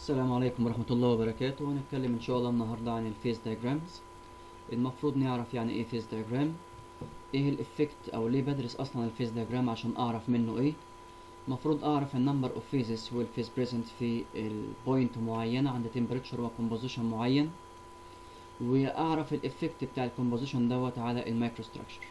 السلام عليكم ورحمة الله وبركاته هنتكلم إن شاء الله النهاردة عن الفيز diagrams المفروض نعرف يعني إيه فيز diagram إيه الإفكت أو ليه بدرس أصلا الفيز diagram عشان أعرف منه إيه المفروض أعرف النمبر أوف phases والفيز present في البوينت معينة عند temperature وكومبوزيشن معين وأعرف الإفكت بتاع الكومبوزيشن دوت على المايكرو ستراكشر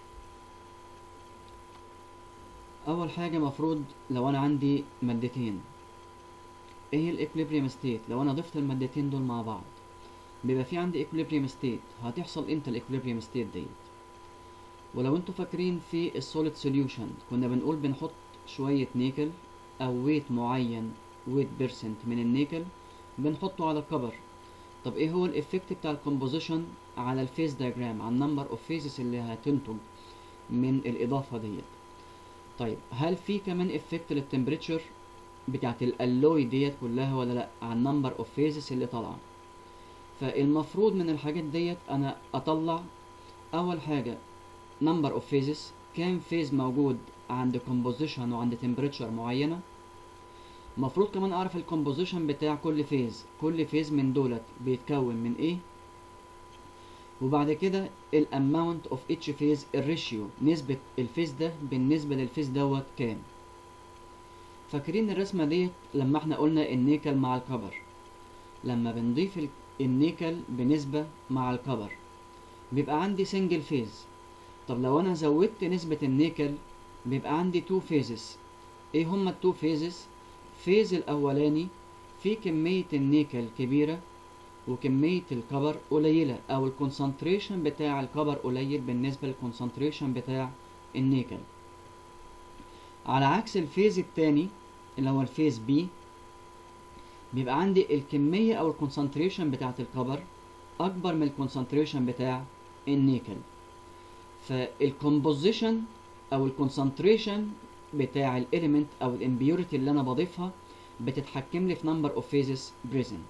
أول حاجة مفروض لو أنا عندي مادتين ايه الاكوليبريم ستيت لو انا ضفت المادتين دول مع بعض بيبقى في عندي اكوليبريم ستيت هتحصل امتى الاكوليبريم ستيت ديت ولو انتوا فاكرين في السوليد سوليوشن كنا بنقول بنحط شوية نيكل او ويت معين ويت بيرسنت من النيكل بنحطه على الكبر طب ايه هو الافكت بتاع الكومبوزيشن على الفيز دايجرام على النمبر اوف فيزز اللي هتنتج من الاضافة ديت طيب هل في كمان افكت للتمبريتشر بتاعت الالوي ديت كلها ولا لا على النمبر اوف فيزز اللي طالعه فالمفروض من الحاجات ديت انا اطلع اول حاجه نمبر اوف فيزز كام فيز موجود عند كومبوزيشن وعند تمبريتشر معينه المفروض كمان اعرف الكومبوزيشن بتاع كل فيز كل فيز من دولت بيتكون من ايه وبعد كده الاماونت اوف اتش فيز الريشيو نسبه الفيز ده بالنسبه للفيز دوت كام فاكرين الرسمة ديت لما احنا قلنا النيكل مع الكبر لما بنضيف النيكل بنسبة مع الكبر بيبقى عندي سنجل فيز طب لو انا زودت نسبة النيكل بيبقى عندي تو فيزز ايه هما التو فيزز فيز الاولاني في كمية النيكل كبيرة وكمية الكبر قليلة او الكونسنتريشن بتاع الكبر قليل بالنسبة للكونسنتريشن بتاع النيكل على عكس الفيز التاني اللي هو الفيز بي بيبقى عندي الكمية أو الكونسنتريشن بتاعة الكبر أكبر من الكونسنتريشن بتاع النيكل فالكومبوزيشن أو الكونسنتريشن بتاع الإليمنت أو الإمبيوريتي اللي أنا بضيفها بتتحكم لي في نمبر أوف فيزز بريزنت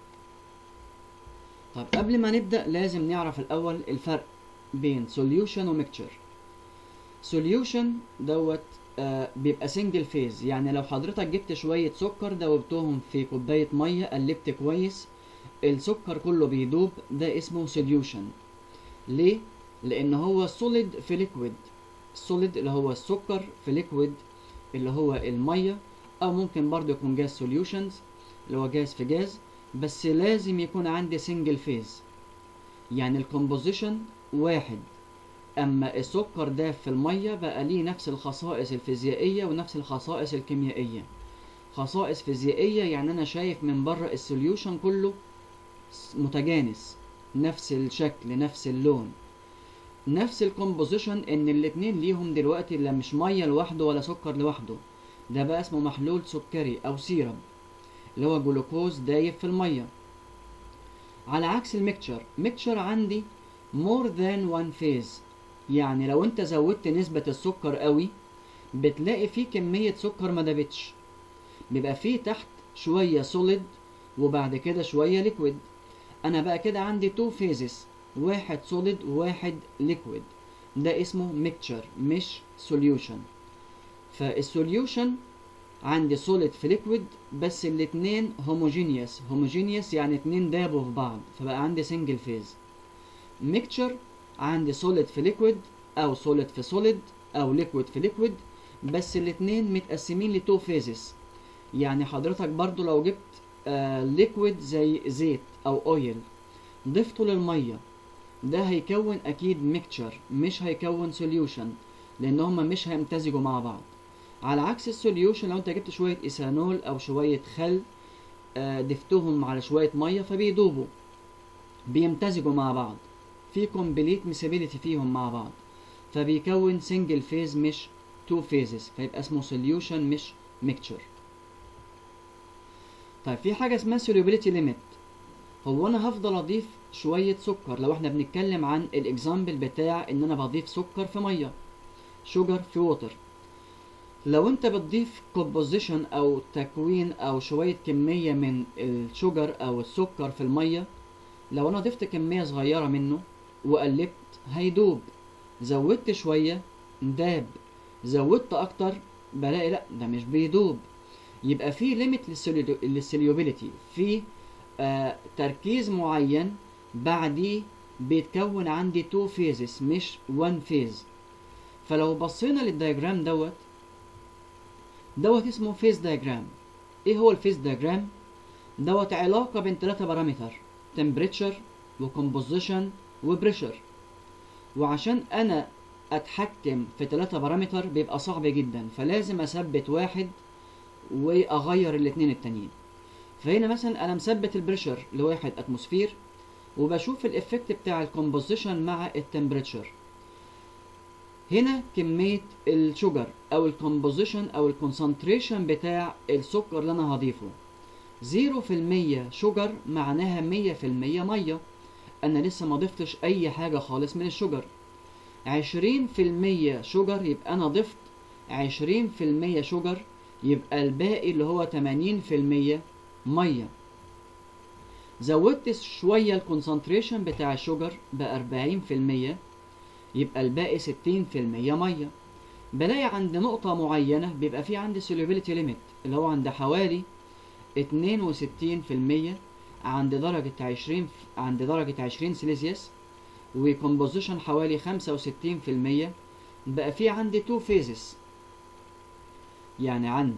طب قبل ما نبدأ لازم نعرف الأول الفرق بين solution وميكتشر solution دوت آه بيبقى سنجل فيز يعني لو حضرتك جبت شوية سكر دوبتهم في كوباية مية قلبت كويس السكر كله بيدوب ده اسمه سوليوشن ليه؟ لأن هو سوليد في ليكويد السوليد اللي هو السكر في ليكويد اللي هو المية أو ممكن برضه يكون جاز سوليوشنز اللي هو جاز في جاز بس لازم يكون عندي سنجل فيز يعني الكومبوزيشن واحد اما السكر ده في الميه بقى ليه نفس الخصائص الفيزيائيه ونفس الخصائص الكيميائيه خصائص فيزيائيه يعني انا شايف من بره السوليوشن كله متجانس نفس الشكل نفس اللون نفس الكومبوزيشن ان الاتنين ليهم دلوقتي لا مش ميه لوحده ولا سكر لوحده ده بقى اسمه محلول سكري او سيرب اللي هو جلوكوز دايب في الميه على عكس الميكتشر ميكتشر عندي more than one phase يعني لو انت زودت نسبة السكر قوي بتلاقي فيه كمية سكر ما دابتش بيبقى فيه تحت شوية سوليد وبعد كده شوية ليكويد انا بقى كده عندي تو فيزز واحد سوليد وواحد ليكويد ده اسمه ميكتشر مش سوليوشن فالسوليوشن عندي سوليد في ليكويد بس الاتنين هوموجينيوس هوموجينيوس يعني اتنين دابوا في بعض فبقى عندي سنجل فيز ميكتشر عندي سوليد في ليكويد او سوليد في سوليد او ليكويد في ليكويد بس الاتنين متقسمين لتو فيزز يعني حضرتك برضو لو جبت آه ليكويد زي زيت او اويل ضفته للميه ده هيكون اكيد ميكتشر مش هيكون سوليوشن لان هما مش هيمتزجوا مع بعض على عكس السوليوشن لو انت جبت شويه ايثانول او شويه خل آه ضفتهم على شويه ميه فبيدوبوا بيمتزجوا مع بعض في كومبليت ميسابيليتي فيهم مع بعض فبيكون سنجل فيز مش تو فيزز فيبقى اسمه سوليوشن مش ميكتشر طيب في حاجه اسمها solubility ليميت هو انا هفضل اضيف شويه سكر لو احنا بنتكلم عن الاكزامبل بتاع ان انا بضيف سكر في ميه شوجر في ووتر لو انت بتضيف كومبوزيشن او تكوين او شويه كميه من الشوجر او السكر في الميه لو انا ضفت كميه صغيره منه وقلبت هيدوب زودت شوية داب زودت أكتر بلاقي لأ ده مش بيدوب يبقى في ليميت للسوليوبيليتي في آه تركيز معين بعديه بيتكون عندي تو فيزز مش وان فيز فلو بصينا للدياجرام دوت دوت اسمه فيز دياجرام ايه هو الفيز دياجرام دوت علاقه بين ثلاثه بارامتر temperature وكومبوزيشن وبريشر وعشان انا اتحكم في ثلاثة بارامتر بيبقى صعب جدا فلازم اثبت واحد واغير الاتنين التانيين فهنا مثلا انا مثبت البريشر لواحد اتموسفير وبشوف الافكت بتاع الكومبوزيشن مع التمبريتشر هنا كمية الشوجر او الكومبوزيشن او الكونسنتريشن بتاع السكر اللي انا هضيفه زيرو في المية شوجر معناها مية في المية مية انا لسه ما ضفتش اي حاجة خالص من الشوجر عشرين في المية شوجر يبقى انا ضفت عشرين في المية شوجر يبقى الباقي اللي هو تمانين في المية مية زودت شوية الكونسنتريشن بتاع الشوجر بأربعين في المية يبقى الباقي ستين في المية مية بلاقي عند نقطة معينة بيبقى في عندي solubility limit اللي هو عند حوالي اتنين وستين في المية عند درجة عشرين عند درجة عشرين سيليزيوس وكومبوزيشن حوالي خمسة وستين في المية بقى في عندي تو فيزز يعني عند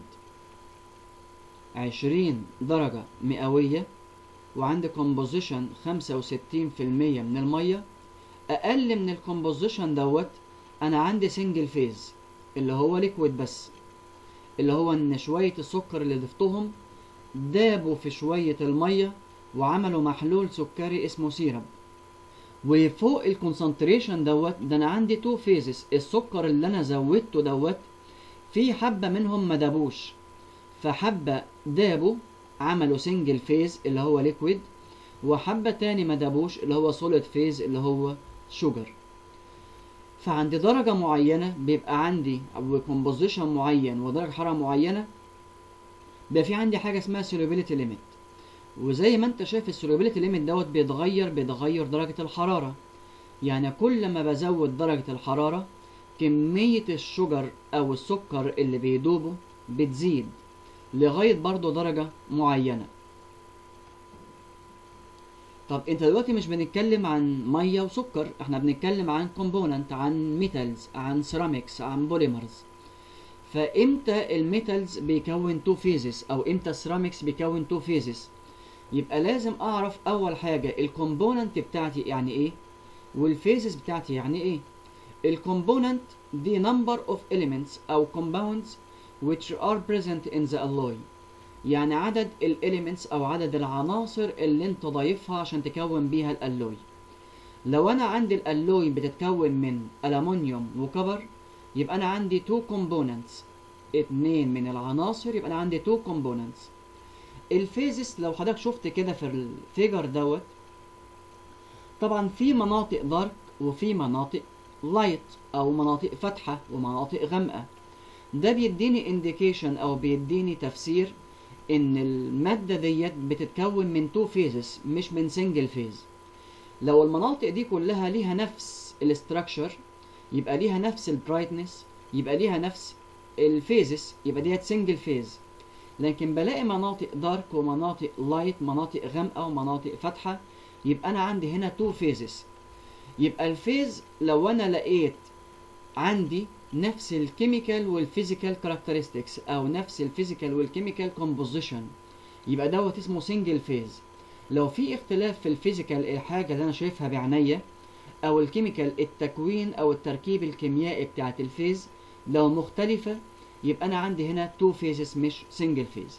عشرين درجة مئوية وعند كومبوزيشن خمسة وستين في المية من المية أقل من الكومبوزيشن دوت أنا عندي سنجل فيز اللي هو ليكويد بس اللي هو إن شوية السكر اللي ضفتهم دابوا في شوية المية وعملوا محلول سكري اسمه سيرب وفوق الكونسنتريشن دوت ده انا عندي تو فيزز السكر اللي انا زودته دوت في حبة منهم ما دابوش فحبة دابوا عملوا سنجل فيز اللي هو ليكويد وحبة تاني ما دابوش اللي هو سوليد فيز اللي هو شوجر فعند درجة معينة بيبقى عندي أو كومبوزيشن معين ودرجة حرارة معينة بيبقى في عندي حاجة اسمها solubility limit وزي ما انت شايف السولوبيليتي ليميت دوت بيتغير بيتغير درجة الحرارة يعني كل ما بزود درجة الحرارة كمية الشجر أو السكر اللي بيدوبوا بتزيد لغاية برضو درجة معينة طب انت دلوقتي مش بنتكلم عن مية وسكر احنا بنتكلم عن كومبوننت عن ميتالز عن سيراميكس عن بوليمرز فامتى الميتالز بيكون تو فيزز او امتى السيراميكس بيكون تو فيزز يبقى لازم اعرف اول حاجة الكومبوننت بتاعتي يعني ايه والفيزز بتاعتي يعني ايه الكومبوننت دي number of elements او compounds which are present in the alloy يعني عدد الاليمنتس او عدد العناصر اللي انت ضايفها عشان تكون بيها الالوي لو انا عندي الالوي بتتكون من الومنيوم وكبر يبقى انا عندي two components اتنين من العناصر يبقى انا عندي two components الفيزس لو حضرتك شفت كده في الفيجر دوت طبعا في مناطق دارك وفي مناطق لايت او مناطق فاتحه ومناطق غامقه ده بيديني انديكيشن او بيديني تفسير ان الماده ديت بتتكون من تو فيزز مش من سنجل فيز لو المناطق دي كلها ليها نفس الاستراكشر يبقى ليها نفس البرايتنس يبقى ليها نفس الفيزز يبقى ديت سنجل فيز لكن بلاقي مناطق دارك ومناطق لايت مناطق غامقه ومناطق فاتحه يبقى انا عندي هنا تو فيزز يبقى الفيز لو انا لقيت عندي نفس الكيميكال والفيزيكال كاركترستكس او نفس الفيزيكال والكيميكال كومبوزيشن يبقى دوت اسمه سنجل فيز لو في اختلاف في الفيزيكال الحاجه اللي انا شايفها بعينيا او الكيميكال التكوين او التركيب الكيميائي بتاعت الفيز لو مختلفه يبقى انا عندي هنا تو فيزز مش سنجل فيز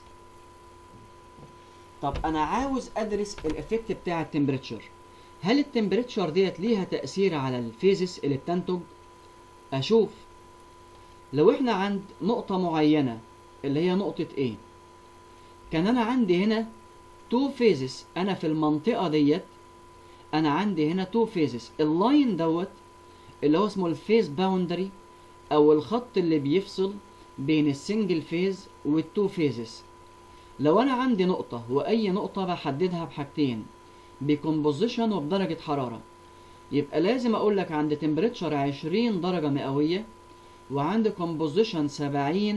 طب انا عاوز ادرس الافكت بتاع التمبريتشر هل التمبريتشر ديت ليها تاثير على الفيزز اللي بتنتج اشوف لو احنا عند نقطة معينة اللي هي نقطة A كان انا عندي هنا تو فيزز انا في المنطقة ديت انا عندي هنا تو فيزز اللاين دوت اللي هو اسمه الفيز باوندري او الخط اللي بيفصل بين السنجل فيز والتو فيزز لو انا عندي نقطة واي نقطة بحددها بحاجتين بكومبوزيشن وبدرجة حرارة يبقى لازم اقول لك عند تمبريتشر 20 درجة مئوية وعند كومبوزيشن 70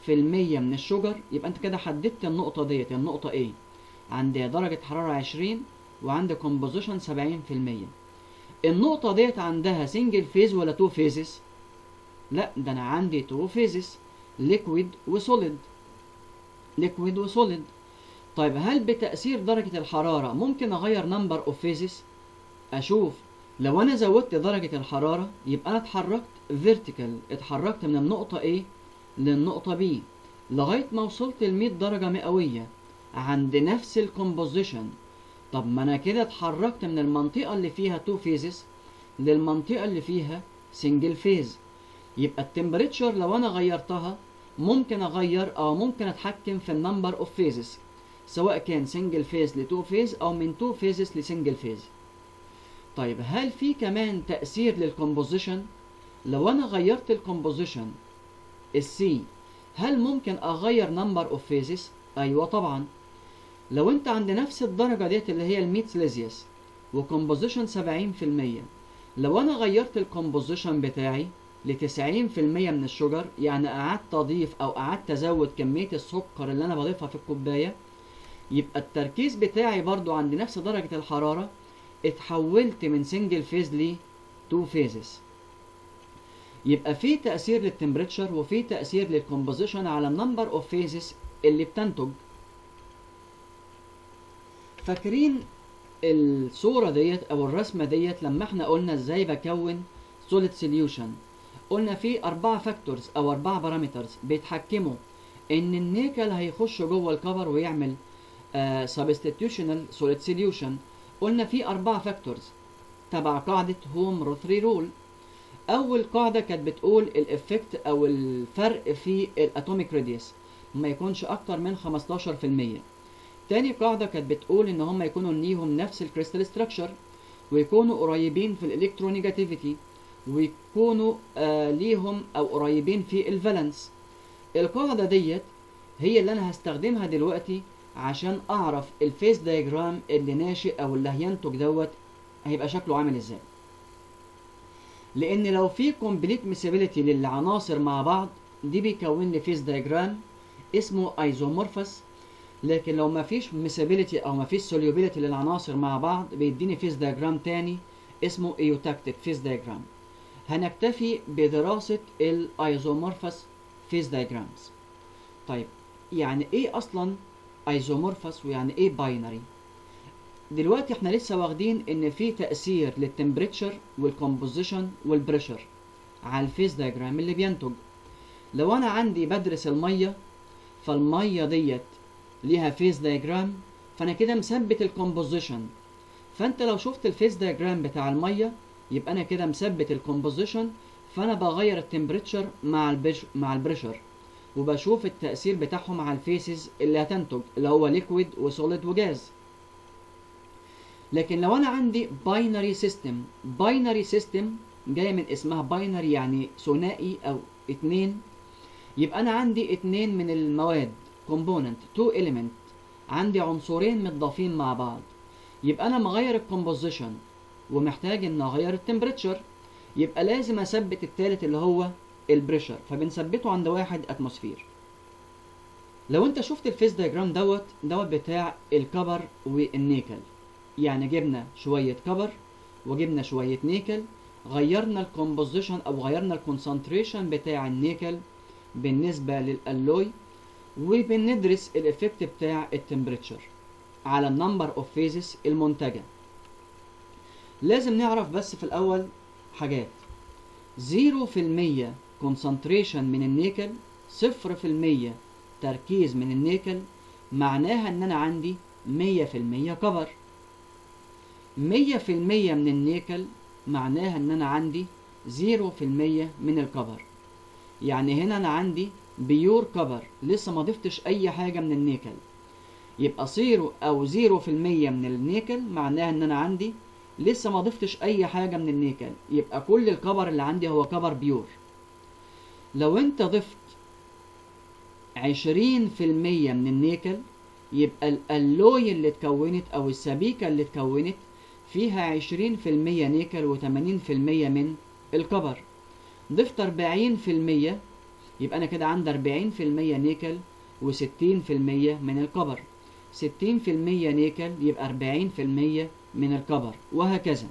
من الشجر يبقى انت كده حددت النقطة ديت النقطة A عند درجة حرارة 20 وعند كومبوزيشن 70% النقطة ديت عندها سنجل فيز ولا تو فيزز؟ لا ده انا عندي تو فيزز ليكويد وسوليد ليكويد وسوليد طيب هل بتأثير درجة الحرارة ممكن أغير نمبر أوف فيزز؟ أشوف لو أنا زودت درجة الحرارة يبقى أنا اتحركت فيرتيكال اتحركت من النقطة A للنقطة B لغاية ما وصلت ل 100 درجة مئوية عند نفس الكومبوزيشن طب ما أنا كده اتحركت من المنطقة اللي فيها تو فيزز للمنطقة اللي فيها سنجل فيز يبقى التمبريتشر لو أنا غيرتها ممكن أغير أو ممكن أتحكم في النمبر أوف فيزز سواء كان سنجل فيز لتو فيز أو من تو فيزز لسنجل فيز طيب هل في كمان تأثير للكومبوزيشن لو أنا غيرت الكومبوزيشن السي هل ممكن أغير نمبر أوف فيزز أيوة طبعا لو أنت عند نفس الدرجة ديت اللي هي الميت سيليزيوس وكومبوزيشن 70% لو أنا غيرت الكومبوزيشن بتاعي لتسعين في المية من الشجر يعني قعدت أضيف أو قعدت أزود كمية السكر اللي أنا بضيفها في الكوباية يبقى التركيز بتاعي برضو عند نفس درجة الحرارة اتحولت من سنجل فيز ل تو فيزز يبقى في تأثير للتمبريتشر وفي تأثير للكومبوزيشن على النمبر اوف فيزز اللي بتنتج فاكرين الصورة ديت أو الرسمة ديت لما احنا قلنا ازاي بكون solid solution قلنا في أربعة فاكتورز أو أربعة بارامترز بيتحكموا إن النيكل هيخش جوه الكفر ويعمل آه substitutional solid solution قلنا في أربعة فاكتورز تبع قاعدة هوم روثري رول أول قاعدة كانت بتقول الإفكت أو الفرق في الأتوميك راديوس ما يكونش أكتر من 15% تاني قاعدة كانت بتقول إن هم يكونوا ليهم نفس الكريستال ستراكشر ويكونوا قريبين في الإلكترونيجاتيفيتي ويكونوا آه ليهم أو قريبين في الفالنس القاعدة ديت هي اللي أنا هستخدمها دلوقتي عشان أعرف الفيس دايجرام اللي ناشئ أو اللي هينتج دوت هيبقى شكله عامل إزاي لأن لو في كومبليت ميسابيليتي للعناصر مع بعض دي بيكون لي فيس دايجرام اسمه ايزومورفس لكن لو ما فيش ميسابيليتي او ما فيش سوليوبيليتي للعناصر مع بعض بيديني فيس دايجرام تاني اسمه ايوتاكتيك فيس دايجرام هنكتفي بدراسة الايزومورفس فيس دايجرامز طيب يعني ايه اصلا ايزومورفس ويعني ايه باينري دلوقتي احنا لسه واخدين ان في تأثير للتمبريتشر والكومبوزيشن والبريشر على الفيس دايجرام اللي بينتج لو انا عندي بدرس المية فالمية ديت ليها فيس دايجرام فانا كده مثبت الكومبوزيشن فانت لو شفت الفيس دايجرام بتاع المية يبقى انا كده مثبت الكومبوزيشن فانا بغير التمبريتشر مع البش مع البريشر وبشوف التأثير بتاعهم على الفيسز اللي هتنتج اللي هو ليكويد وسوليد وجاز لكن لو انا عندي باينري سيستم باينري سيستم جايه من اسمها باينري يعني ثنائي او اتنين يبقى انا عندي اتنين من المواد كومبوننت تو element عندي عنصرين متضافين مع بعض يبقى انا مغير الكومبوزيشن ومحتاج ان اغير التمبريتشر يبقى لازم اثبت التالت اللي هو البريشر فبنثبته عند واحد اتموسفير لو انت شفت الفيس دايجرام دوت دوت بتاع الكبر والنيكل يعني جبنا شوية كبر وجبنا شوية نيكل غيرنا الكومبوزيشن او غيرنا الكونسنتريشن بتاع النيكل بالنسبة للألوي وبندرس الإفكت بتاع التمبريتشر على النمبر اوف فيزز المنتجة لازم نعرف بس في الأول حاجات زيرو في المية كونسنتريشن من النيكل صفر في المية تركيز من النيكل معناها ان انا عندي مية في المية كبر مية في المية من النيكل معناها ان انا عندي زيرو في المية من الكبر يعني هنا انا عندي بيور كبر لسه ما ضفتش اي حاجة من النيكل يبقى صيرو او زيرو في المية من النيكل معناها ان انا عندي لسه ما ضفتش اي حاجة من النيكل يبقى كل الكبر اللي عندي هو كبر بيور لو انت ضفت عشرين في المية من النيكل يبقى الالوي اللي اتكونت او السبيكة اللي اتكونت فيها عشرين في المية نيكل وتمانين في المية من الكبر ضفت أربعين في المية يبقى انا كده عندي 40% نيكل و60% من الكبر 60% نيكل يبقى 40% من الكبر وهكذا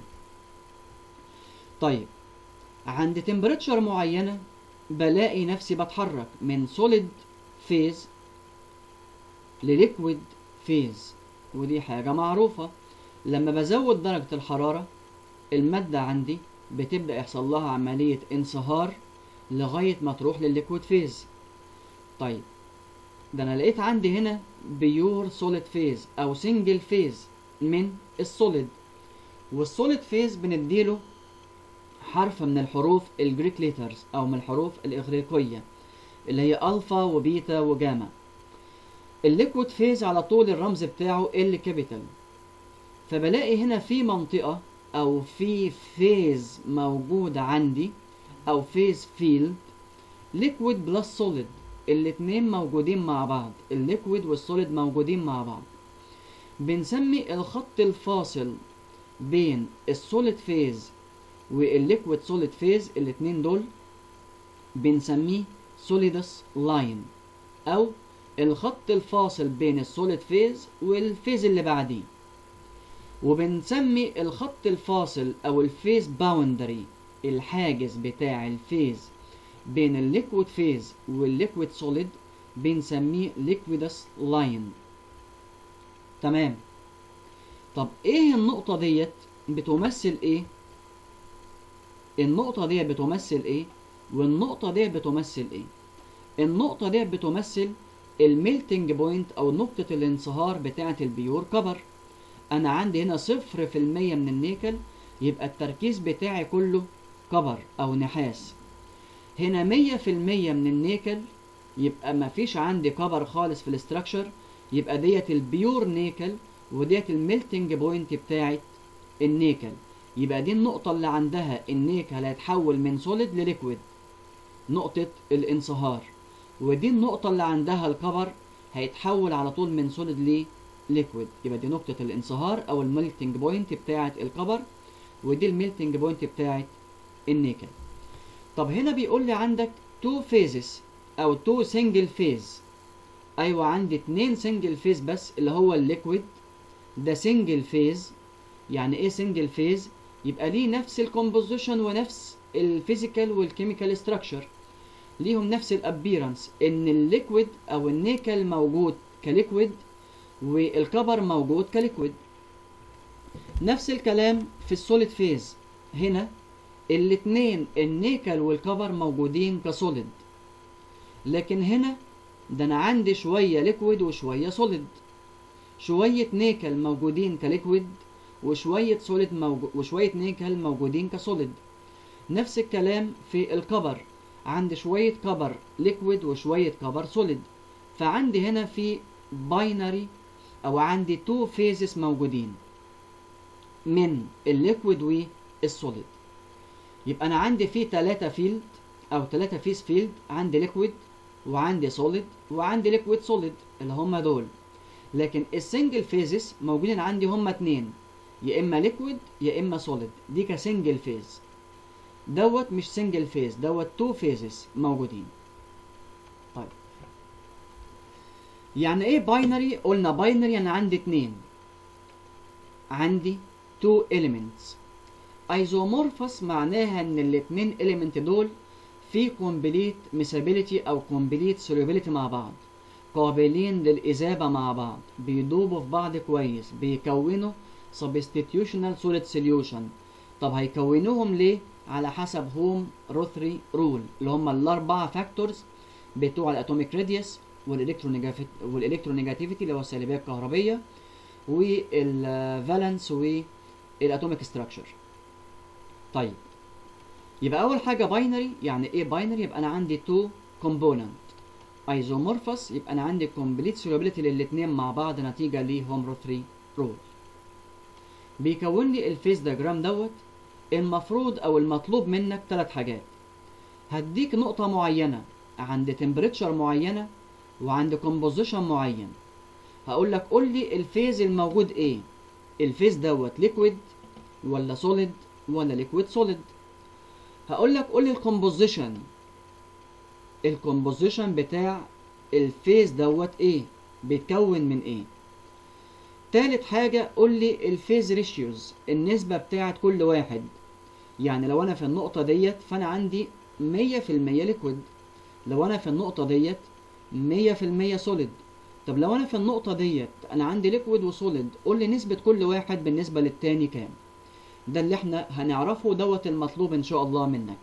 طيب عند تمبريتشر معينة بلاقي نفسي بتحرك من سوليد فيز لليكويد فيز ودي حاجة معروفة لما بزود درجة الحرارة المادة عندي بتبدأ يحصل لها عملية انصهار لغاية ما تروح للليكويد فيز طيب ده انا لقيت عندي هنا بيور سوليد فيز او سنجل فيز من السوليد والسوليد فيز بنديله حرف من الحروف الجريك ليترز او من الحروف الاغريقيه اللي هي الفا وبيتا وجاما الليكويد فيز على طول الرمز بتاعه ال كابيتال فبلاقي هنا في منطقه او في فيز موجود عندي او فيز فيلد ليكويد بلس سوليد الاتنين موجودين مع بعض الليكويد والسوليد موجودين مع بعض بنسمي الخط الفاصل بين السوليد فيز والليكويد سوليد فيز الاتنين دول بنسميه سوليدس لاين او الخط الفاصل بين السوليد فيز والفيز اللي بعديه وبنسمي الخط الفاصل او الفيز باوندري الحاجز بتاع الفيز بين الليكويد فيز والليكويد سوليد بنسميه ليكويدس لاين تمام طب ايه النقطة ديت بتمثل ايه النقطة ديت بتمثل ايه والنقطة ديت بتمثل ايه النقطة ديت بتمثل الميلتنج بوينت او نقطة الانصهار بتاعة البيور كبر انا عندي هنا صفر في المية من النيكل يبقى التركيز بتاعي كله كبر او نحاس هنا مية في المية من النيكل يبقى مفيش عندي كبر خالص في الاستراكشر يبقى ديت البيور نيكل وديت الميلتنج بوينت بتاعت النيكل يبقى دي النقطة اللي عندها النيكل هيتحول من سوليد لليكويد نقطة الانصهار ودي النقطة اللي عندها الكبر هيتحول على طول من سوليد لليكويد يبقى دي نقطة الانصهار أو الميلتنج بوينت بتاعت الكبر ودي الميلتنج بوينت بتاعت النيكل طب هنا بيقول لي عندك تو فيزز او تو سنجل فيز ايوه عندي اتنين سنجل فيز بس اللي هو الليكويد ده سنجل فيز يعني ايه سنجل فيز يبقى ليه نفس الكومبوزيشن ونفس الفيزيكال والكيميكال ستراكشر ليهم نفس الابيرنس ان الليكويد او النيكل موجود كليكويد والكبر موجود كليكويد نفس الكلام في السوليد فيز هنا الاتنين النيكل والكبر موجودين كسوليد لكن هنا ده انا عندي شوية ليكويد وشوية سوليد شوية نيكل موجودين كليكويد وشوية سوليد موجو... وشوية نيكل موجودين كسوليد نفس الكلام في الكبر عندي شوية كبر ليكويد وشوية كبر سوليد فعندي هنا في باينري او عندي تو فيزز موجودين من الليكويد والسوليد يبقى انا عندي في ثلاثة فيلد او ثلاثة فيز فيلد عندي ليكويد وعندي سوليد وعندي ليكويد سوليد اللي هم دول لكن السنجل فيزز موجودين عندي هم اتنين يا اما ليكويد يا اما سوليد دي كسنجل فيز دوت مش سنجل فيز دوت تو فيزز موجودين طيب يعني ايه باينري قلنا باينري انا عندي اتنين عندي تو elements ايزومورفس معناها ان الاتنين element دول في كومبليت مسابيليتي او كومبليت سوليبيليتي مع بعض قابلين للإذابة مع بعض بيدوبوا في بعض كويس بيكونوا substitutional solid solution طب هيكونوهم ليه على حسب هوم روثري رول اللي هم الاربع فاكتورز بتوع الاتوميك راديوس والالكترونيجاتيفيتي اللي هو السالبيه الكهربيه والفالنس والاتوميك ستراكشر طيب يبقى اول حاجه باينري يعني ايه باينري يبقى انا عندي تو كومبوننت ايزومورفس يبقى انا عندي كومبليت سولوبيليتي للاثنين مع بعض نتيجه لهوم روثري رول بيكون لي الفيز دياجرام دوت المفروض او المطلوب منك ثلاث حاجات هديك نقطة معينة عند تمبريتشر معينة وعند كومبوزيشن معين هقول لك قول لي الفيز الموجود ايه الفيز دوت ليكويد ولا سوليد ولا ليكويد سوليد هقول لك قول لي الكومبوزيشن الكومبوزيشن بتاع الفيز دوت ايه بيتكون من ايه تالت حاجة قول لي الفيز ريشيوز النسبة بتاعت كل واحد يعني لو انا في النقطة ديت فانا عندي مية في المية ليكويد لو انا في النقطة ديت مية في المية سوليد طب لو انا في النقطة ديت انا عندي ليكويد وسوليد قول لي نسبة كل واحد بالنسبة للتاني كام ده اللي احنا هنعرفه دوت المطلوب ان شاء الله منك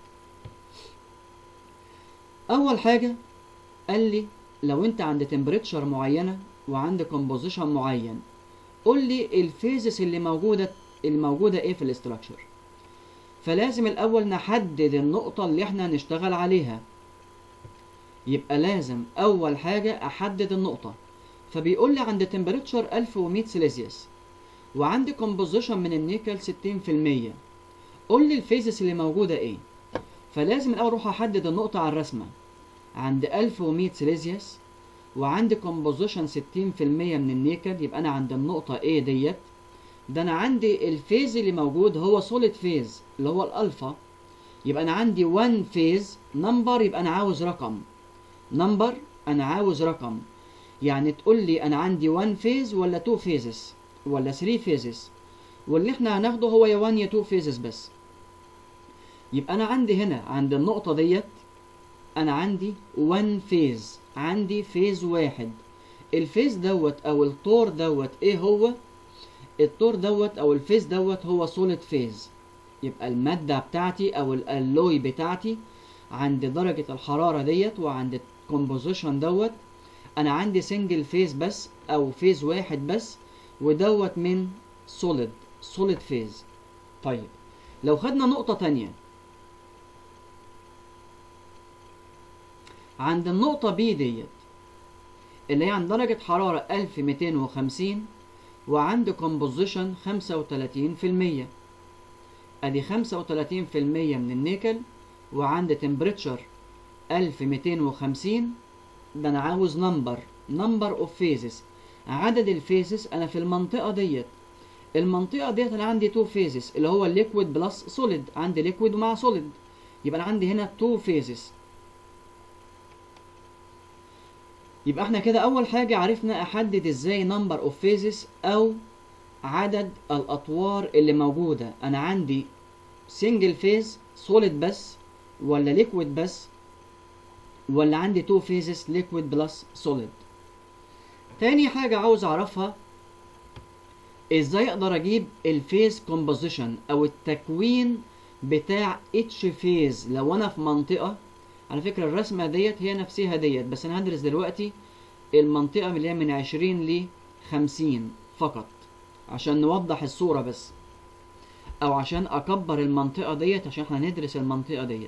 اول حاجة قال لي لو انت عند تمبريتشر معينة وعند كومبوزيشن معين قول لي الفيزز اللي موجودة الموجودة ايه في الاستراكشر فلازم الاول نحدد النقطة اللي احنا هنشتغل عليها يبقى لازم اول حاجة احدد النقطة فبيقول لي عند تمبريتشر 1100 سيليزيوس وعندي كومبوزيشن من النيكل 60% قول لي الفيزز اللي موجودة ايه فلازم الاول اروح احدد النقطة على الرسمة عند 1100 سيليزيوس وعندي كومبوزيشن 60% من النيكل يبقى انا عند النقطة A ديت ده انا عندي الفيز اللي موجود هو سوليد فيز اللي هو الالفا يبقى انا عندي 1 فيز نمبر يبقى انا عاوز رقم نمبر انا عاوز رقم يعني تقول لي انا عندي 1 فيز ولا 2 فيزز ولا 3 فيزز واللي احنا هناخده هو يا 1 يا 2 فيزز بس يبقى انا عندي هنا عند النقطة ديت انا عندي 1 فيز عندي فيز واحد الفيز دوت او الطور دوت ايه هو الطور دوت او الفيز دوت هو سوليد فيز يبقى المادة بتاعتي او الالوي بتاعتي عند درجة الحرارة ديت وعند الكومبوزيشن دوت انا عندي سنجل فيز بس او فيز واحد بس ودوت من سوليد سوليد فيز طيب لو خدنا نقطة تانية عند النقطة B ديت اللي هي عند درجة حرارة 1250 وعند كومبوزيشن 35% ادي 35% من النيكل وعند تمبريتشر 1250 ده انا عاوز نمبر نمبر اوف فيزز عدد الفيزز انا في المنطقة ديت المنطقة ديت انا عندي تو فيزز اللي هو الليكويد بلس سوليد عندي ليكويد ومع سوليد يبقى انا عندي هنا تو فيزز يبقى احنا كده اول حاجة عرفنا احدد ازاي نمبر اوف فيزز او عدد الاطوار اللي موجودة انا عندي سنجل فيز سوليد بس ولا ليكويد بس ولا عندي تو فيزز ليكويد بلس سوليد تاني حاجة عاوز اعرفها ازاي اقدر اجيب الفيز كومبوزيشن او التكوين بتاع اتش فيز لو انا في منطقة على فكرة الرسمة ديت هي نفسها ديت بس انا هدرس دلوقتي المنطقة اللي هي من عشرين ل 50 فقط عشان نوضح الصورة بس او عشان اكبر المنطقة ديت عشان احنا ندرس المنطقة ديت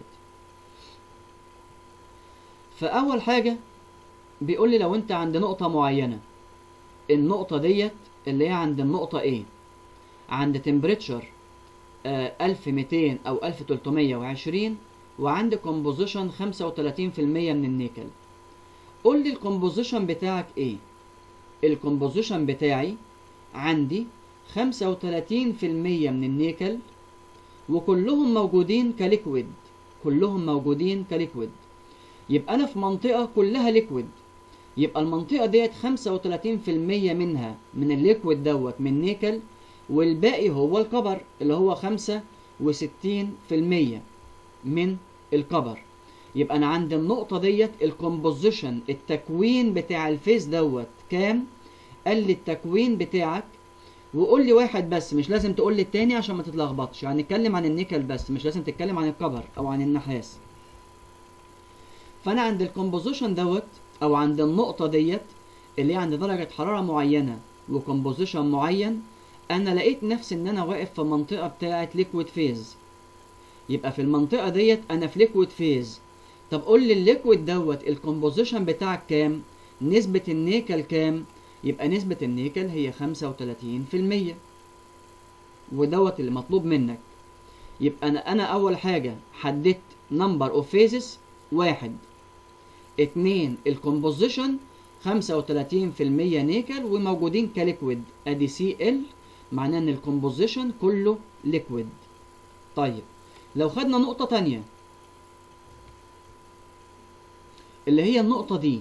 فاول حاجة بيقول لي لو انت عند نقطة معينة النقطة ديت اللي هي عند النقطة A عند تمبريتشر ألف ميتين أو ألف تلتمية وعشرين وعند كومبوزيشن خمسة وتلاتين في المية من النيكل قول لي الكومبوزيشن بتاعك ايه الكومبوزيشن بتاعي عندي خمسة وتلاتين في المية من النيكل وكلهم موجودين كليكويد كلهم موجودين كليكويد يبقى أنا في منطقة كلها ليكويد يبقى المنطقة ديت خمسة وتلاتين في المية منها من الليكويد دوت من نيكل والباقي هو الكبر اللي هو خمسة وستين في المية من الكبر يبقى أنا عند النقطة ديت الكومبوزيشن التكوين بتاع الفيز دوت كام قال لي التكوين بتاعك وقول لي واحد بس مش لازم تقول لي التاني عشان ما تتلخبطش يعني نتكلم عن النيكل بس مش لازم تتكلم عن الكبر او عن النحاس فانا عند الكومبوزيشن دوت او عند النقطة ديت اللي هي عند درجة حرارة معينة وكومبوزيشن معين انا لقيت نفسي ان انا واقف في منطقة بتاعة ليكويد فيز يبقى في المنطقة ديت انا في ليكويد فيز طب قول لي الليكويد دوت الكومبوزيشن بتاعك كام نسبة النيكل كام يبقى نسبة النيكل هي خمسة وتلاتين في المية ودوت اللي مطلوب منك يبقى أنا أنا أول حاجة حددت نمبر أوف فيزز واحد اتنين الكومبوزيشن خمسة وتلاتين في المية نيكل وموجودين كليكويد أدي سي ال معناه إن الكومبوزيشن كله ليكويد طيب لو خدنا نقطة تانية اللي هي النقطة دي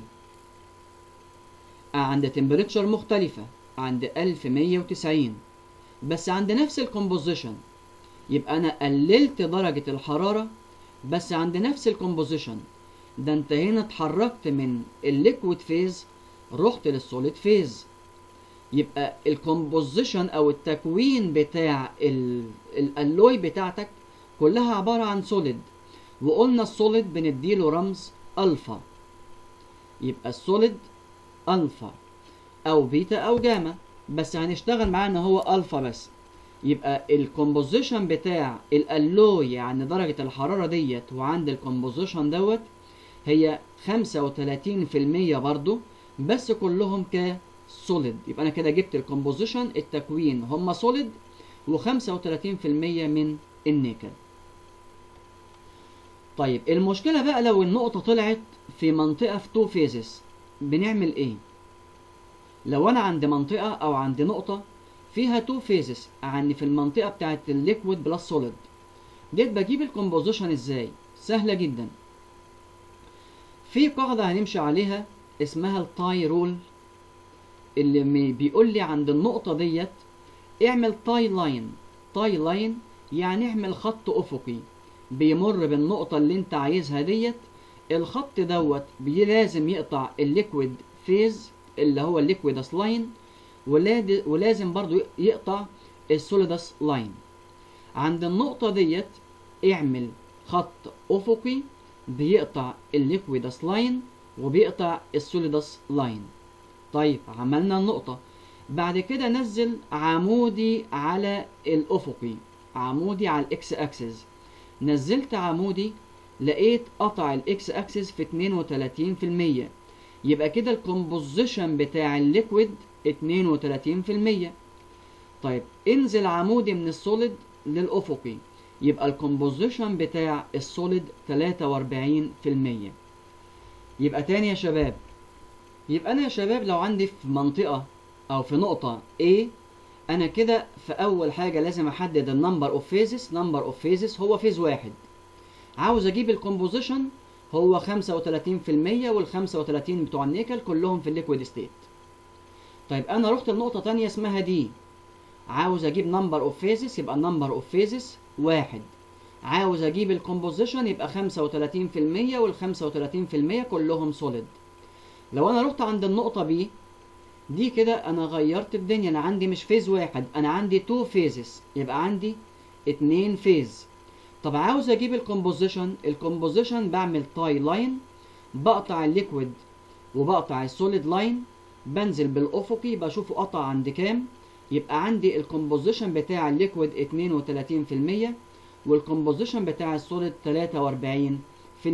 عند تمبريتشر مختلفة عند 1190 بس عند نفس الكومبوزيشن يبقى انا قللت درجة الحرارة بس عند نفس الكومبوزيشن ده انت هنا اتحركت من الليكويد فيز رحت للسوليد فيز يبقى الكومبوزيشن او التكوين بتاع الالوي بتاعتك كلها عبارة عن سوليد وقلنا السوليد بنديله رمز الفا يبقى السوليد الفا او بيتا او جاما بس هنشتغل معاه ان هو الفا بس يبقى الكومبوزيشن بتاع الالوي يعني درجة الحرارة ديت وعند الكومبوزيشن دوت هي 35% برضو بس كلهم كسوليد يبقى انا كده جبت الكومبوزيشن التكوين هم سوليد و35% من النيكل طيب المشكلة بقى لو النقطة طلعت في منطقة في تو فيزز بنعمل ايه لو انا عند منطقة او عند نقطة فيها تو فيزز عن في المنطقة بتاعت الليكويد بلس سوليد ديت بجيب الكومبوزيشن ازاي سهلة جدا في قاعدة هنمشي عليها اسمها التاي رول اللي بيقول لي عند النقطة ديت اعمل تاي لاين تاي لاين يعني اعمل خط افقي بيمر بالنقطة اللي انت عايزها ديت الخط دوت لازم يقطع الليكويد فيز اللي هو الليكويدس لاين ولازم برضو يقطع السوليدس لاين عند النقطة ديت اعمل خط افقي بيقطع الليكويدس لاين وبيقطع السوليدس لاين طيب عملنا النقطة بعد كده نزل عمودي على الافقي عمودي على الاكس اكسس نزلت عمودي لقيت قطع الاكس اكسس في 32% يبقى كده الكومبوزيشن بتاع الليكويد 32% طيب انزل عمودي من السوليد للافقي يبقى الكومبوزيشن بتاع السوليد 43% يبقى تاني يا شباب يبقى انا يا شباب لو عندي في منطقة او في نقطة A انا كده في اول حاجة لازم احدد النمبر اوف فيزز نمبر اوف فيزز هو فيز واحد عاوز اجيب الكومبوزيشن هو 35% وال 35 بتوع النيكل كلهم في الليكويد ستيت طيب انا رحت لنقطة تانية اسمها دي عاوز اجيب نمبر اوف فيزز يبقى نمبر اوف فيزز واحد عاوز اجيب الكومبوزيشن يبقى 35% وال 35% كلهم سوليد لو انا رحت عند النقطة بي دي كده انا غيرت الدنيا انا عندي مش فيز واحد انا عندي تو فيزز يبقى عندي اتنين فيز طب عاوز اجيب الكومبوزيشن الكومبوزيشن بعمل تاي لاين بقطع الليكويد وبقطع السوليد لاين بنزل بالافقي بشوفه قطع عند كام يبقى عندي الكومبوزيشن بتاع الليكويد 32% والكومبوزيشن بتاع السوليد 43%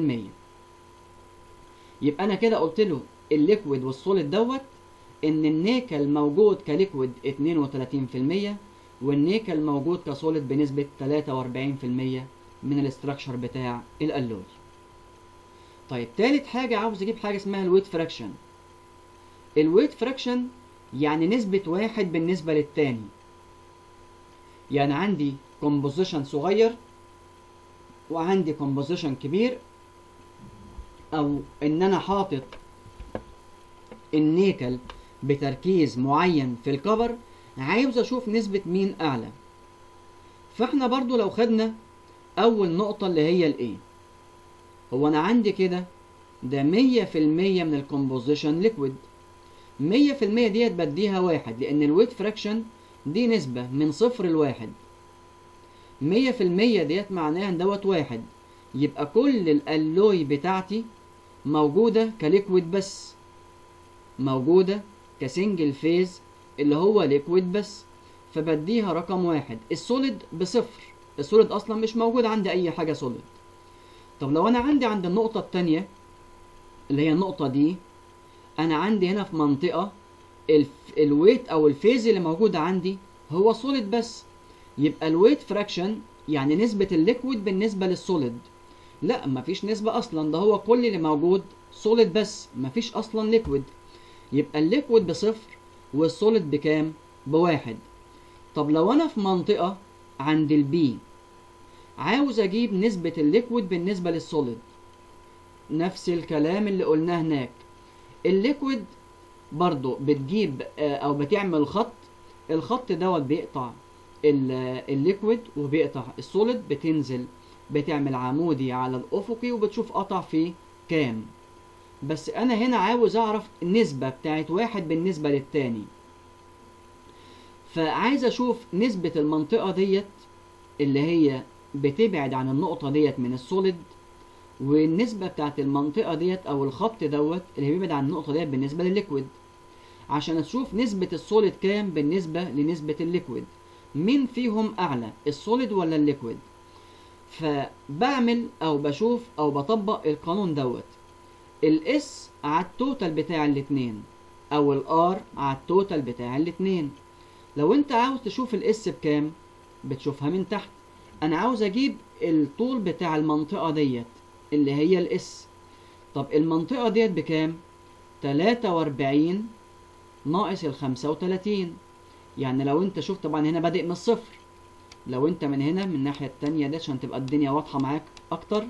يبقى انا كده قلت له الليكويد والسوليد دوت ان النيكل موجود كليكويد 32% والنيكل موجود كسوليد بنسبة 43% من الاستراكشر بتاع الالوي طيب تالت حاجة عاوز اجيب حاجة اسمها الويت فراكشن الويت فراكشن يعني نسبة واحد بالنسبة للتاني يعني عندي كومبوزيشن صغير وعندي كومبوزيشن كبير او ان انا حاطط النيكل بتركيز معين في الكفر عاوز اشوف نسبة مين اعلى فاحنا برضو لو خدنا اول نقطة اللي هي الايه هو انا عندي كده ده مية في المية من الكومبوزيشن ليكويد مية في المية ديت بديها واحد لان الويت فراكشن دي نسبة من صفر لواحد مية في المية ديت معناها ان دوت واحد يبقى كل الالوي بتاعتي موجودة كليكويد بس موجودة كسنجل فيز اللي هو ليكويد بس فبديها رقم واحد السوليد بصفر السوليد اصلا مش موجود عندي اي حاجة سوليد طب لو انا عندي عند النقطة التانية اللي هي النقطة دي انا عندي هنا في منطقة الف... الويت او الفيز اللي موجود عندي هو سوليد بس يبقى الويت فراكشن يعني نسبة الليكويد بالنسبة للسوليد لا مفيش نسبة اصلا ده هو كل اللي موجود سوليد بس مفيش اصلا ليكويد يبقى الليكويد بصفر والسوليد بكام بواحد طب لو انا في منطقة عند البي عاوز اجيب نسبة الليكويد بالنسبة للسوليد نفس الكلام اللي قلناه هناك الليكويد برضو بتجيب آه، او بتعمل خط الخط دوت بيقطع ال- الليكويد وبيقطع السوليد بتنزل بتعمل عمودي على الافقي وبتشوف قطع فيه كام بس انا هنا عاوز اعرف النسبة بتاعت واحد بالنسبة للتاني فعايز اشوف نسبة المنطقة ديت اللي هي بتبعد عن النقطة ديت من السوليد والنسبة بتاعت المنطقة ديت أو الخط دوت اللي بيبعد عن النقطة ديت بالنسبة للليكويد عشان أشوف نسبة السوليد كام بالنسبة لنسبة الليكويد مين فيهم أعلى السوليد ولا الليكويد فبعمل أو بشوف أو بطبق القانون دوت الاس على التوتال بتاع الاتنين أو الار على التوتال بتاع الاتنين لو انت عاوز تشوف الاس بكام بتشوفها من تحت انا عاوز اجيب الطول بتاع المنطقة ديت اللي هي الاس طب المنطقة ديت بكام 43 ناقص ال 35 يعني لو انت شوف طبعا هنا بادئ من الصفر لو انت من هنا من الناحية التانية دي عشان تبقى الدنيا واضحة معاك اكتر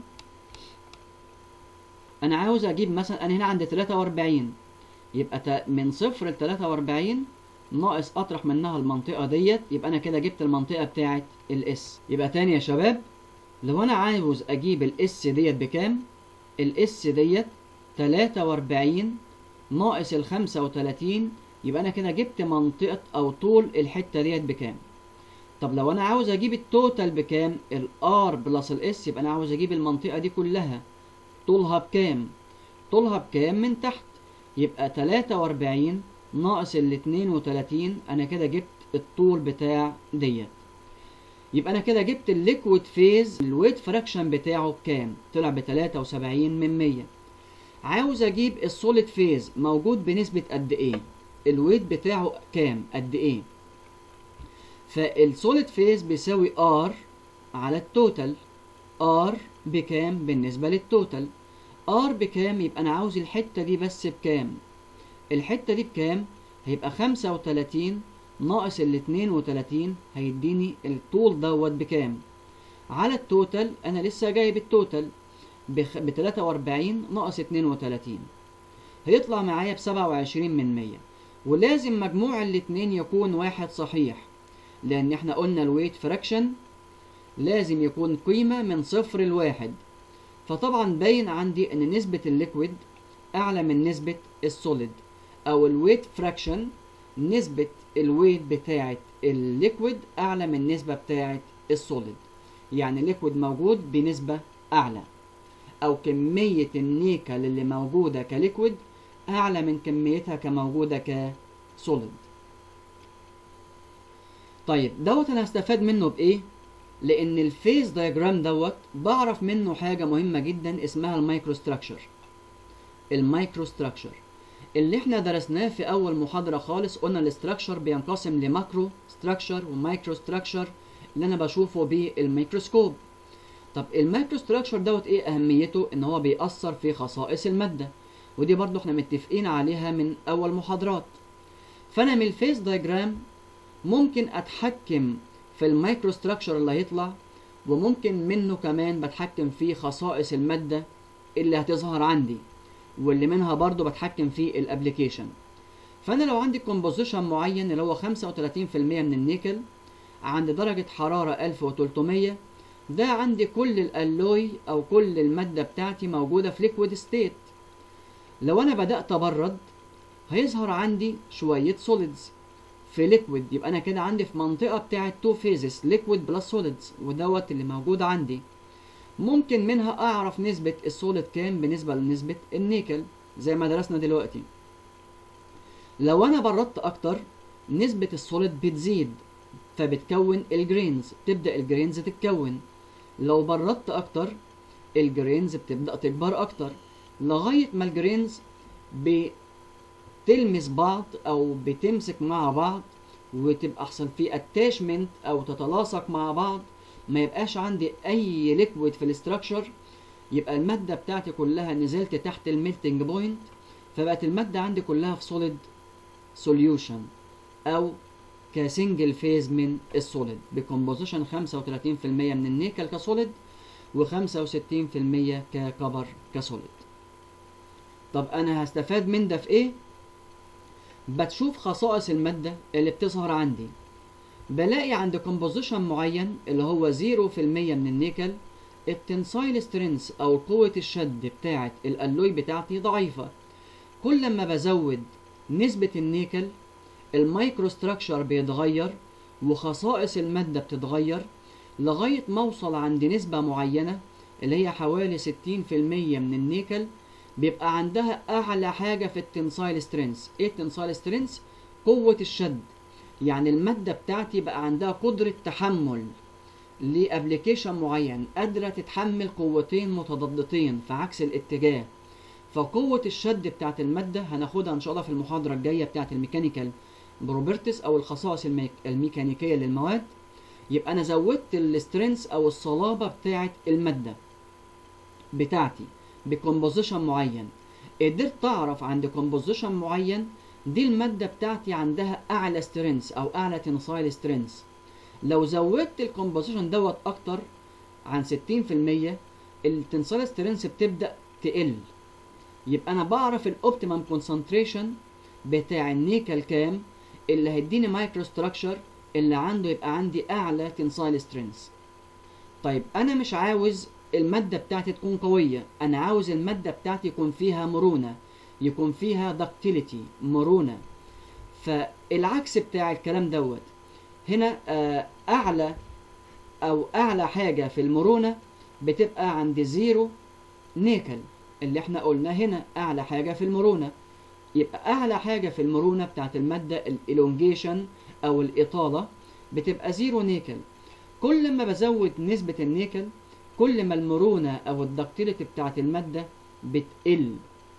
انا عاوز اجيب مثلا انا هنا عند 43 يبقى تا- من صفر ل 43 ناقص اطرح منها المنطقة ديت يبقى انا كده جبت المنطقة بتاعت الاس يبقى تاني يا شباب لو انا عاوز اجيب الاس ديت بكام الاس ديت 43 ناقص ال 35 يبقى انا كده جبت منطقة او طول الحتة ديت بكام طب لو انا عاوز اجيب التوتال بكام الار بلس الاس يبقى انا عاوز اجيب المنطقة دي كلها طولها بكام طولها بكام من تحت يبقى 43 ناقص ال 32 انا كده جبت الطول بتاع ديت يبقى انا كده جبت الليكويد فيز الويت فراكشن بتاعه بكام طلع ب 73 من 100 عاوز اجيب السوليد فيز موجود بنسبة قد ايه الويت بتاعه كام قد ايه فالسوليد فيز بيساوي ار على التوتال ار بكام بالنسبة للتوتال ار بكام يبقى انا عاوز الحتة دي بس بكام الحتة دي بكام هيبقى 35 ناقص ال 32 هيديني الطول دوت بكام على التوتال انا لسه جايب التوتال ب 43 ناقص 32 هيطلع معايا ب 27 من 100 ولازم مجموع الاتنين يكون واحد صحيح لان احنا قلنا الويت فراكشن لازم يكون قيمة من صفر لواحد فطبعا باين عندي ان نسبة الليكويد اعلى من نسبة السوليد او الويت فراكشن نسبة الويت بتاعة الليكويد اعلى من النسبة بتاعة السوليد يعني الليكويد موجود بنسبة اعلى او كمية النيكل اللي موجودة كليكويد اعلى من كميتها كموجودة كسوليد طيب دوت انا هستفاد منه بايه لان الفيز دايجرام دوت بعرف منه حاجة مهمة جدا اسمها المايكرو ستراكشر المايكرو ستراكشر اللي احنا درسناه في اول محاضرة خالص قلنا الاستراكشر بينقسم لماكرو ستراكشر ومايكرو ستراكشر اللي انا بشوفه بالميكروسكوب طب المايكرو ستراكشر دوت ايه اهميته ان هو بيأثر في خصائص المادة ودي برضو احنا متفقين عليها من اول محاضرات فانا من الفيز دايجرام ممكن اتحكم في المايكرو ستراكشر اللي هيطلع وممكن منه كمان بتحكم في خصائص المادة اللي هتظهر عندي واللي منها برضو بتحكم في الابليكيشن فانا لو عندي كومبوزيشن معين اللي هو 35% من النيكل عند درجة حرارة 1300 ده عندي كل الالوي او كل المادة بتاعتي موجودة في ليكويد ستيت لو انا بدأت ابرد هيظهر عندي شوية سوليدز في ليكويد يبقى انا كده عندي في منطقة بتاعة تو فيزز ليكويد بلس سوليدز ودوت اللي موجود عندي ممكن منها اعرف نسبة السوليد كام بالنسبة لنسبة النيكل زي ما درسنا دلوقتي لو انا بردت اكتر نسبة السوليد بتزيد فبتكون الجرينز تبدأ الجرينز تتكون لو بردت اكتر الجرينز بتبدأ تكبر اكتر لغاية ما الجرينز بتلمس بعض او بتمسك مع بعض وتبقى احصل في اتاشمنت او تتلاصق مع بعض ما يبقاش عندي اي ليكويد في الاستراكشر يبقى المادة بتاعتي كلها نزلت تحت الميلتنج بوينت فبقت المادة عندي كلها في سوليد سوليوشن او كسنجل فيز من السوليد بكومبوزيشن 35% من النيكل كسوليد و65% ككبر كسوليد طب انا هستفاد من ده في ايه بتشوف خصائص المادة اللي بتظهر عندي بلاقي عند كومبوزيشن معين اللي هو 0% من النيكل التنسايل سترينث او قوة الشد بتاعة الالوي بتاعتي ضعيفة كل ما بزود نسبة النيكل المايكرو ستراكشر بيتغير وخصائص المادة بتتغير لغاية ما اوصل عند نسبة معينة اللي هي حوالي 60% من النيكل بيبقى عندها اعلى حاجة في التنسايل سترينث ايه التنسايل سترينث قوة الشد يعني المادة بتاعتي بقى عندها قدرة تحمل لابليكيشن معين قادرة تتحمل قوتين متضادتين في عكس الاتجاه فقوة الشد بتاعت المادة هناخدها ان شاء الله في المحاضرة الجاية بتاعت الميكانيكال بروبرتس او الخصائص الميك... الميكانيكية للمواد يبقى انا زودت السترينث او الصلابة بتاعت المادة بتاعتي بكومبوزيشن معين قدرت اعرف عند كومبوزيشن معين دي المادة بتاعتي عندها اعلى سترينث او اعلى تنسايل سترينث لو زودت الكومبوزيشن دوت اكتر عن 60% التنسايل سترينث بتبدا تقل يبقى انا بعرف الاوبتيمم كونسنتريشن بتاع النيكل كام اللي هيديني مايكرو ستراكشر اللي عنده يبقى عندي اعلى تنسايل سترينث طيب انا مش عاوز المادة بتاعتي تكون قوية أنا عاوز المادة بتاعتي يكون فيها مرونة يكون فيها دكتيليتي مرونة فالعكس بتاع الكلام دوت هنا أعلى أو أعلى حاجة في المرونة بتبقى عند زيرو نيكل اللي احنا قلنا هنا أعلى حاجة في المرونة يبقى أعلى حاجة في المرونة بتاعت المادة الإلونجيشن أو الإطالة بتبقى زيرو نيكل كل ما بزود نسبة النيكل كل ما المرونة أو الدكتيليتي بتاعت المادة بتقل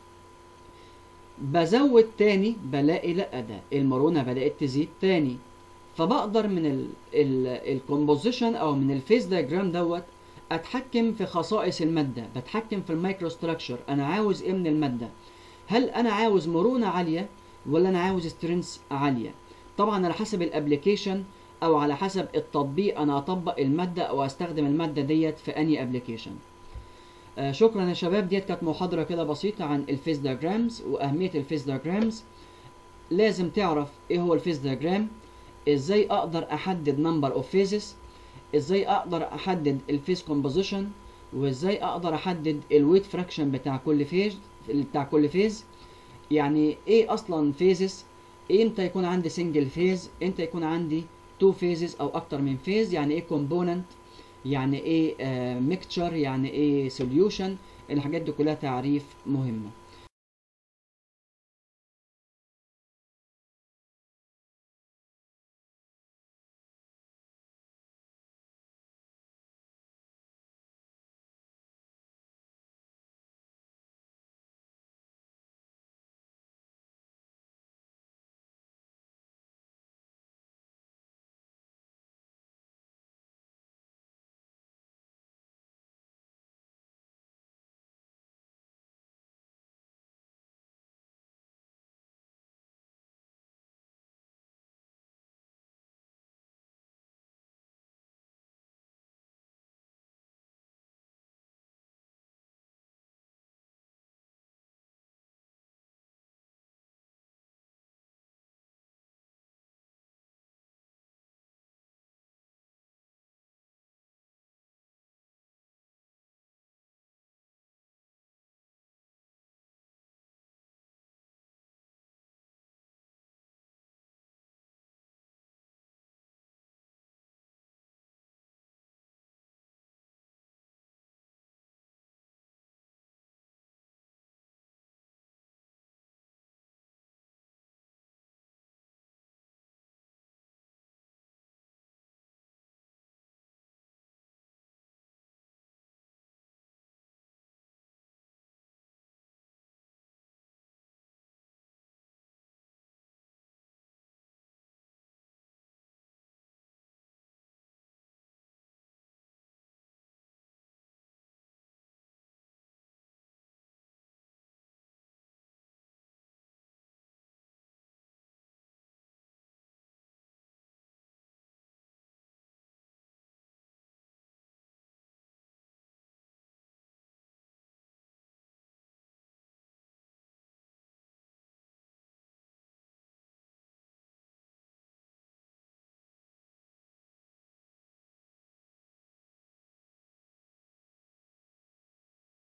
بزود تاني بلاقي لأ ده المرونة بدأت تزيد تاني فبقدر من الكومبوزيشن أو من الفيز دايجرام دوت أتحكم في خصائص المادة بتحكم في المايكرو ستراكشر أنا عاوز إيه من المادة هل أنا عاوز مرونة عالية ولا أنا عاوز سترينث عالية طبعا على حسب الابليكيشن او على حسب التطبيق انا اطبق الماده او استخدم الماده ديت في اني ابلكيشن آه شكرا يا شباب ديت كانت محاضره كده بسيطه عن الفيز دياجرامز واهميه الفيز دياجرامز لازم تعرف ايه هو الفيز دياجرام ازاي اقدر احدد نمبر اوف فيزز ازاي اقدر احدد الفيز كومبوزيشن وازاي اقدر احدد الويت فراكشن بتاع كل فيز بتاع كل فيز يعني ايه اصلا فيزز امتى يكون عندي سنجل فيز امتى يكون عندي تو فيزز او اكتر من فيز يعني ايه كومبوننت يعني ايه ميكتشر يعني ايه سوليوشن الحاجات دي كلها تعريف مهمه